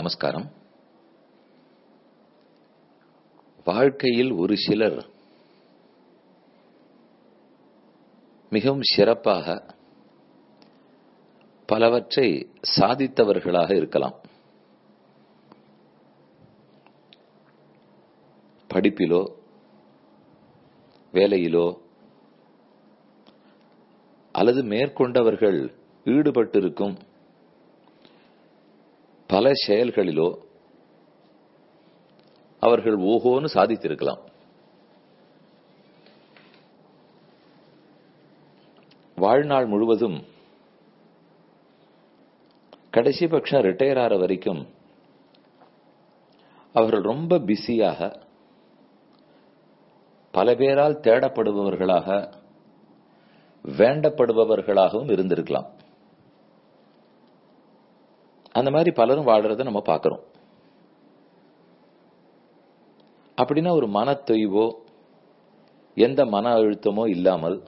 நமஸ்காரம் வாழ்க்கையில் ஒரு சிலர் மிகவும் சிறப்பாக பலவற்றை சாதித்தவர்களாக இருக்கலாம் படிப்பிலோ வேலையிலோ அல்லது மேற்கொண்டவர்கள் ஈடுபட்டிருக்கும் பல செயல்களிலோ அவர்கள் ஓஹோன்னு சாதித்திருக்கலாம் வாழ்நாள் முழுவதும் கடைசி பட்சம் ரிட்டையர் ஆற வரைக்கும் அவர்கள் ரொம்ப பிஸியாக பல பேரால் தேடப்படுபவர்களாக வேண்டப்படுபவர்களாகவும் இருந்திருக்கலாம் அந்த மாதிரி பலரும் வாழறத நம்ம பார்க்கிறோம் அப்படின்னா ஒரு மன தொய்வோ எந்த மன அழுத்தமோ இல்லாமல்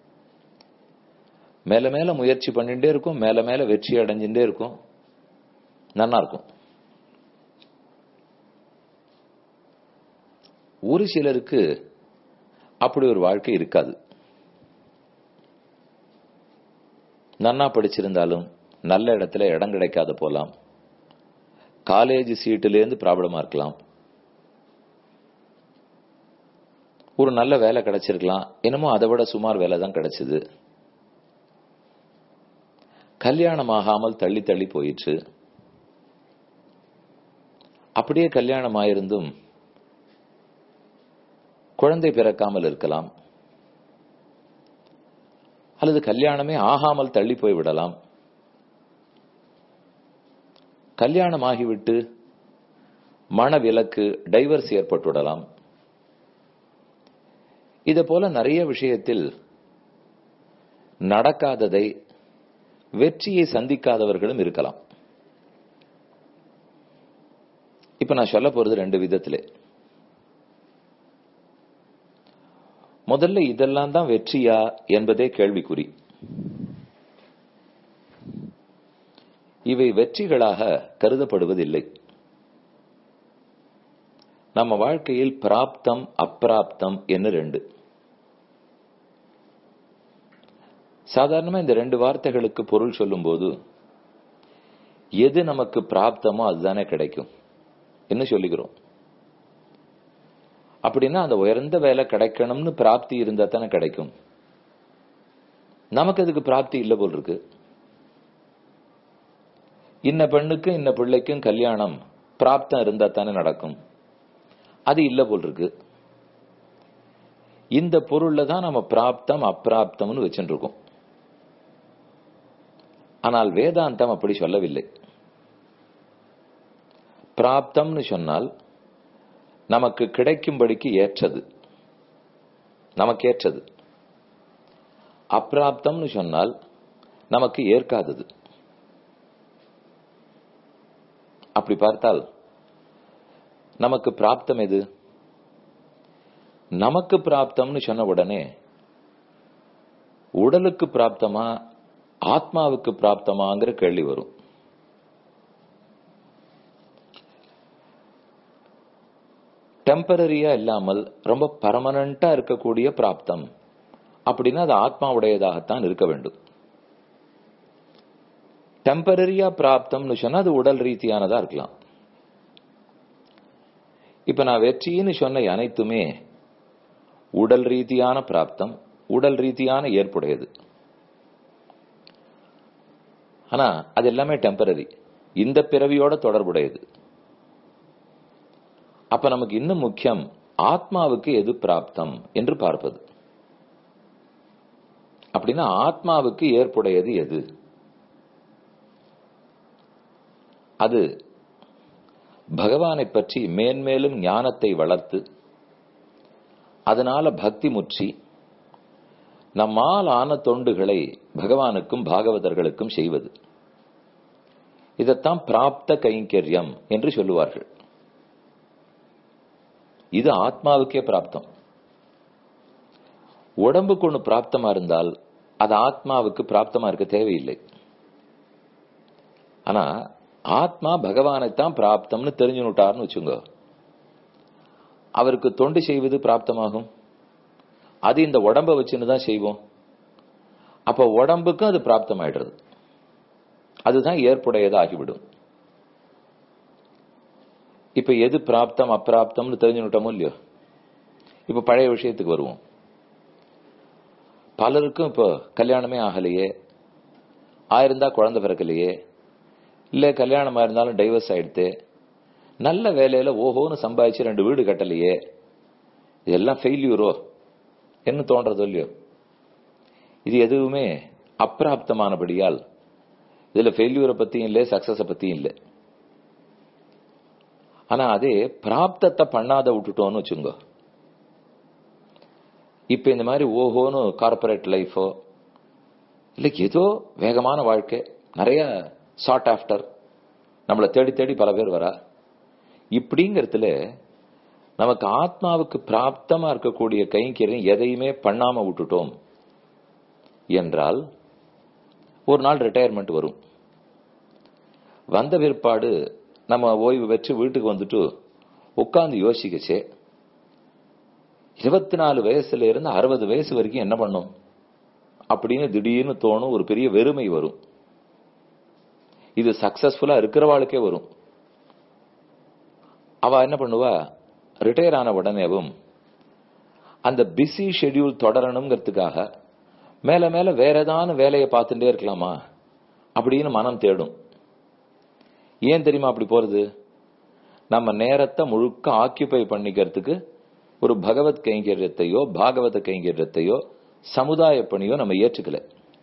மேல மேல முயற்சி பண்ணிட்டே இருக்கும் மேல மேல வெற்றி அடைஞ்சுட்டே இருக்கும் நல்லா இருக்கும் ஒரு சிலருக்கு அப்படி ஒரு வாழ்க்கை இருக்காது நன்னா படிச்சிருந்தாலும் நல்ல இடத்துல இடம் கிடைக்காத போலாம் காலேஜ் சீட்டுலேருந்து ப்ராப்ளமா இருக்கலாம் ஒரு நல்ல வேலை கிடைச்சிருக்கலாம் என்னமோ அதை விட சுமார் வேலை தான் கிடைச்சது கல்யாணம் ஆகாமல் தள்ளி தள்ளி போயிற்று அப்படியே கல்யாணம் ஆயிருந்தும் குழந்தை பிறக்காமல் இருக்கலாம் அல்லது கல்யாணமே ஆகாமல் தள்ளி போய் விடலாம் கல்யாணம் ஆகிவிட்டு மனவிலக்கு டைவர்ஸ் ஏற்பட்டுவிடலாம் இத போல நிறைய விஷயத்தில் நடக்காததை வெற்றியை சந்திக்காதவர்களும் இருக்கலாம் இப்ப நான் சொல்ல போறது ரெண்டு விதத்திலே முதல்ல இதெல்லாம் தான் வெற்றியா என்பதே கேள்விக்குறி இவை வெற்றிகளாக கருதப்படுவதில்லை நம்ம வாழ்க்கையில் பிராப்தம் அப்பிராப்தம் என்று ரெண்டு சாதாரணமா இந்த ரெண்டு வார்த்தைகளுக்கு பொருள் சொல்லும் போது எது நமக்கு பிராப்தமோ அதுதானே கிடைக்கும் என்ன சொல்லிக்கிறோம் அப்படின்னா அந்த உயர்ந்த வேலை கிடைக்கணும்னு பிராப்தி இருந்தா தானே கிடைக்கும் நமக்கு அதுக்கு பிராப்தி இல்லை போல் இருக்கு இன்ன பெண்ணுக்கும் இன்ன பிள்ளைக்கும் கல்யாணம் பிராப்தம் இருந்தா தானே நடக்கும் அது இல்லை போல் இருக்கு இந்த பொருள்ல தான் நம்ம பிராப்தம் அப்பிராப்தம்னு வச்சுட்டு இருக்கோம் ஆனால் வேதாந்தம் அப்படி சொல்லவில்லை பிராப்தம்னு சொன்னால் நமக்கு கிடைக்கும்படிக்கு ஏற்றது நமக்கு ஏற்றது அப்பிராப்தம்னு சொன்னால் நமக்கு ஏற்காதது அப்படி பார்த்தால் நமக்கு பிராப்தம் எது நமக்கு பிராப்தம்னு சொன்ன உடனே உடலுக்கு பிராப்தமா ஆத்மாவுக்கு பிராப்தமாங்கிற கேள்வி வரும் டெம்பரரியா இல்லாமல் ரொம்ப பர்மனண்டா இருக்கக்கூடிய பிராப்தம் அப்படின்னா அது ஆத்மாவுடையதாகத்தான் இருக்க வேண்டும் டெம்பரரியா பிராப்தம்னு சொன்னா அது உடல் ரீதியானதா இருக்கலாம் இப்ப நான் வெற்றின்னு சொன்ன அனைத்துமே உடல் ரீதியான பிராப்தம் உடல் ரீதியான ஏற்புடையது ஆனா அது எல்லாமே டெம்பரரி இந்த பிறவியோட தொடர்புடையது அப்ப நமக்கு இன்னும் முக்கியம் ஆத்மாவுக்கு எது பிராப்தம் என்று பார்ப்பது அப்படின்னா ஆத்மாவுக்கு ஏற்புடையது எது அது பகவானை பற்றி மேன்மேலும் ஞானத்தை வளர்த்து அதனால பக்தி முற்றி நம்மால் ஆன தொண்டுகளை பகவானுக்கும் பாகவதர்களுக்கும் செய்வது இதைத்தான் பிராப்த கைங்கரியம் என்று சொல்லுவார்கள் இது ஆத்மாவுக்கே பிராப்தம் உடம்புக்கு ஒண்ணு பிராப்தமா இருந்தால் அது ஆத்மாவுக்கு பிராப்தமா இருக்க தேவையில்லை ஆனா ஆத்மா பகவானைத்தான் பிராப்தம்னு தெரிஞ்சுனுட்டார்னு வச்சுங்க அவருக்கு தொண்டு செய்வது பிராப்தமாகும் அது இந்த உடம்ப வச்சுன்னு தான் செய்வோம் அப்ப உடம்புக்கும் அது பிராப்தமாயிடுறது அதுதான் ஏற்புடையது ஆகிவிடும் இப்ப எது பிராப்தம் அப்பிராப்தம்னு தெரிஞ்சுட்டோமோ இல்லையோ இப்ப பழைய விஷயத்துக்கு வருவோம் பலருக்கும் இப்போ கல்யாணமே ஆகலையே ஆயிருந்தா குழந்தை பிறக்கலையே இல்ல கல்யாணமா இருந்தாலும் டைவர்ஸ் ஆயிடுத்து நல்ல வேலையில ஓஹோன்னு சம்பாதிச்சு ரெண்டு வீடு கட்டலையே இதெல்லாம் ஃபெயில்யூரோ என்ன தோன்றதோ இல்லையோ இது எதுவுமே அப்பிராப்தமானபடியால் இதுல ஃபெயில்யூரை பத்தியும் இல்லை சக்சஸ பத்தியும் இல்லை ஆனா அதே பிராப்தத்தை பண்ணாத விட்டுட்டோம்னு வச்சுங்க இப்ப இந்த மாதிரி ஓஹோன்னு கார்பரேட் லைஃபோ இல்ல ஏதோ வேகமான வாழ்க்கை நிறைய சார்ட் ஆஃப்டர் நம்மளை தேடி தேடி பல பேர் வரா இப்படிங்கிறதுல நமக்கு ஆத்மாவுக்கு பிராப்தமா இருக்கக்கூடிய கைங்கரியம் எதையுமே பண்ணாம விட்டுட்டோம் என்றால் ஒரு நாள் ரிட்டையர்மெண்ட் வரும் வந்த பிற்பாடு நம்ம ஓய்வு பெற்று வீட்டுக்கு வந்துட்டு உட்கார்ந்து யோசிக்கச்சே இருபத்தி நாலு வயசுல இருந்து அறுபது வயசு வரைக்கும் என்ன பண்ணும் அப்படின்னு திடீர்னு தோணும் ஒரு பெரிய வெறுமை வரும் இது சக்சஸ்ஃபுல்லா இருக்கிறவாளுக்கே வரும் அவ என்ன பண்ணுவா ரிட்டையர் ஆன உடனேவும் அந்த பிஸி ஷெட்யூல் தொடரணுங்கிறதுக்காக மேல மேல வேற ஏதாவது வேலையை பார்த்துட்டே இருக்கலாமா அப்படின்னு மனம் தேடும் ஏன் தெரியுமா அப்படி போறது நம்ம நேரத்தை முழுக்க ஆக்கியபை பண்ணிக்கிறதுக்கு ஒரு பகவத் கைங்கரியத்தையோ பாகவத கைங்கரியத்தையோ சமுதாய பணியோ நம்ம ஏற்றுக்கல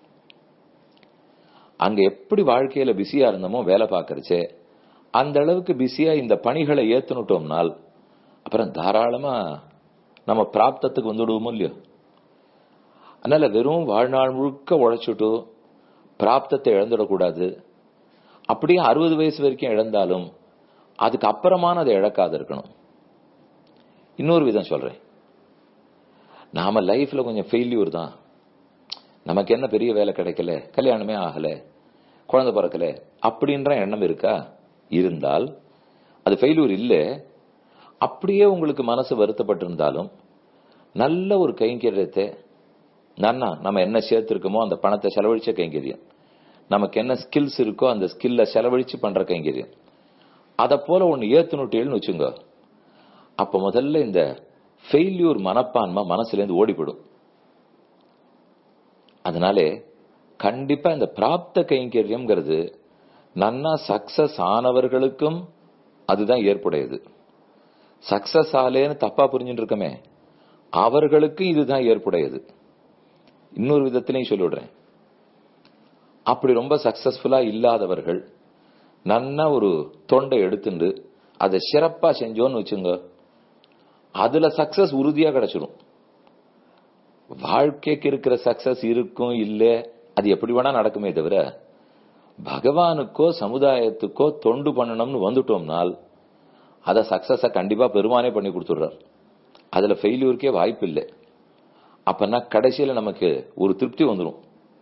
அங்க எப்படி வாழ்க்கையில பிஸியா இருந்தோமோ வேலை பார்க்கறச்சே அந்த அளவுக்கு பிஸியா இந்த பணிகளை ஏத்துனுட்டோம்னால் அப்புறம் தாராளமா நம்ம பிராப்தத்துக்கு வந்துடுவோமோ இல்லையோ அதனால வெறும் வாழ்நாள் முழுக்க உழைச்சிட்டு பிராப்தத்தை இழந்துடக்கூடாது அப்படியே அறுபது வயசு வரைக்கும் இழந்தாலும் அதுக்கு அப்புறமான அதை இழக்காது இருக்கணும் இன்னொரு விதம் சொல்றேன் நாம லைஃப்ல கொஞ்சம் ஃபெயில்யூர் தான் நமக்கு என்ன பெரிய வேலை கிடைக்கல கல்யாணமே ஆகல குழந்தை பிறக்கல அப்படின்ற எண்ணம் இருக்கா இருந்தால் அது ஃபெயில்யூர் இல்லை அப்படியே உங்களுக்கு மனசு வருத்தப்பட்டிருந்தாலும் நல்ல ஒரு கைங்கரியத்தை நன்னா நம்ம என்ன சேர்த்திருக்கோமோ அந்த பணத்தை செலவழிச்ச கைங்கரியம் நமக்கு என்ன ஸ்கில்ஸ் இருக்கோ அந்த ஸ்கில்ல செலவழிச்சு பண்ற கைங்கரியம் அத போல ஒன்னு ஏத்துனுட்டேன்னு வச்சுங்க அப்ப முதல்ல இந்த ஃபெயில்யூர் மனப்பான்மை மனசுல இருந்து ஓடிப்படும் அதனாலே கண்டிப்பா இந்த பிராப்த கைங்கரியம்ங்கிறது நன்னா சக்சஸ் ஆனவர்களுக்கும் அதுதான் ஏற்புடையது சக்சஸ் ஆலேன்னு தப்பா புரிஞ்சுட்டு இருக்கமே அவர்களுக்கும் இதுதான் ஏற்புடையது இன்னொரு விதத்திலையும் சொல்லிவிடுறேன் அப்படி ரொம்ப சக்சஸ்ஃபுல்லா இல்லாதவர்கள் நன்னா ஒரு தொண்டை எடுத்துண்டு அதை சிறப்பா செஞ்சோன்னு வச்சுங்க அதுல சக்சஸ் உறுதியா கிடைச்சிடும் வாழ்க்கைக்கு இருக்கிற சக்சஸ் இருக்கும் இல்ல அது எப்படி வேணா நடக்குமே தவிர பகவானுக்கோ சமுதாயத்துக்கோ தொண்டு பண்ணணும்னு வந்துட்டோம்னால் அதை சக்சஸ கண்டிப்பா பெருமானே பண்ணி கொடுத்துடுறார் அதுல ஃபெயிலியூருக்கே வாய்ப்பு இல்லை அப்பனா கடைசியில நமக்கு ஒரு திருப்தி வந்துடும்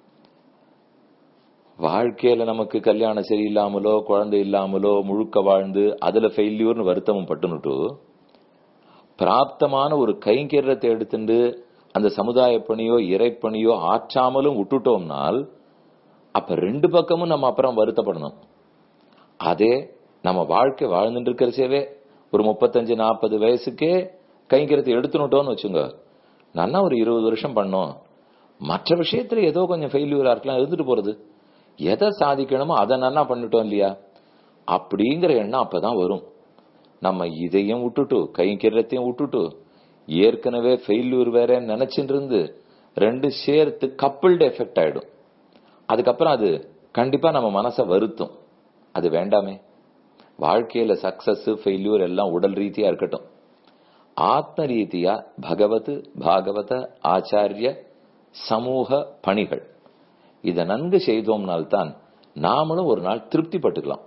வாழ்க்கையில நமக்கு கல்யாணம் சரியில்லாமலோ குழந்தை இல்லாமலோ முழுக்க வாழ்ந்து அதுல ஃபெயில்யூர்னு வருத்தமும் பட்டுனுட்டு பிராப்தமான ஒரு கைங்கரியத்தை எடுத்துட்டு அந்த சமுதாய பணியோ இறைப்பணியோ ஆற்றாமலும் விட்டுட்டோம்னால் அப்ப ரெண்டு பக்கமும் நம்ம அப்புறம் வருத்தப்படணும் அதே நம்ம வாழ்க்கை வாழ்ந்துட்டு இருக்கிறச்சேவே ஒரு முப்பத்தஞ்சு நாற்பது வயசுக்கே கைங்கரியத்தை எடுத்துனுட்டோம்னு வச்சுங்க நல்லா ஒரு இருபது வருஷம் பண்ணோம் மற்ற விஷயத்துல ஏதோ கொஞ்சம் ஃபெயில்யூரா இருக்கலாம் இருந்துட்டு போறது எதை சாதிக்கணுமோ அதை நன்னா பண்ணிட்டோம் இல்லையா அப்படிங்கிற எண்ணம் அப்பதான் வரும் நம்ம இதையும் விட்டுட்டு கைங்கிறதையும் விட்டுட்டு ஏற்கனவே ஃபெயில்யூர் வேற நினைச்சிட்டு இருந்து ரெண்டு சேர்த்து கப்பிள்டு எஃபெக்ட் ஆயிடும் அதுக்கப்புறம் அது கண்டிப்பா நம்ம மனசை வருத்தும் அது வேண்டாமே வாழ்க்கையில சக்சஸ் ஃபெயில்யூர் எல்லாம் உடல் ரீதியா இருக்கட்டும் ஆத்ம ரீதியா பகவத் பாகவத ஆச்சாரிய சமூக பணிகள் இதை நன்கு செய்தோம்னால்தான் நாமளும் ஒரு நாள் திருப்தி பட்டுக்கலாம்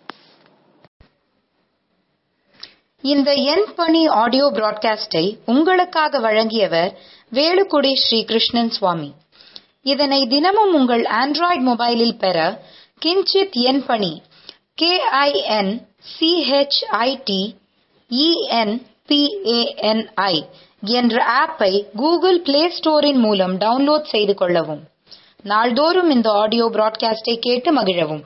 இந்த என் பணி ஆடியோ பிராட்காஸ்டை உங்களுக்காக வழங்கியவர் வேலுக்குடி ஸ்ரீ கிருஷ்ணன் சுவாமி இதனை தினமும் உங்கள் ஆண்ட்ராய்டு மொபைலில் பெற கிஞ்சித் என் பணி கே ஐ என் சிஹெச்ஐடி இஎன்பிஏஎன்ஐ என்ற ஆப்பை கூகுள் பிளே ஸ்டோரின் மூலம் டவுன்லோட் செய்து கொள்ளவும் நாள்தோறும் இந்த ஆடியோ பிராட்காஸ்டை கேட்டு மகிழவும்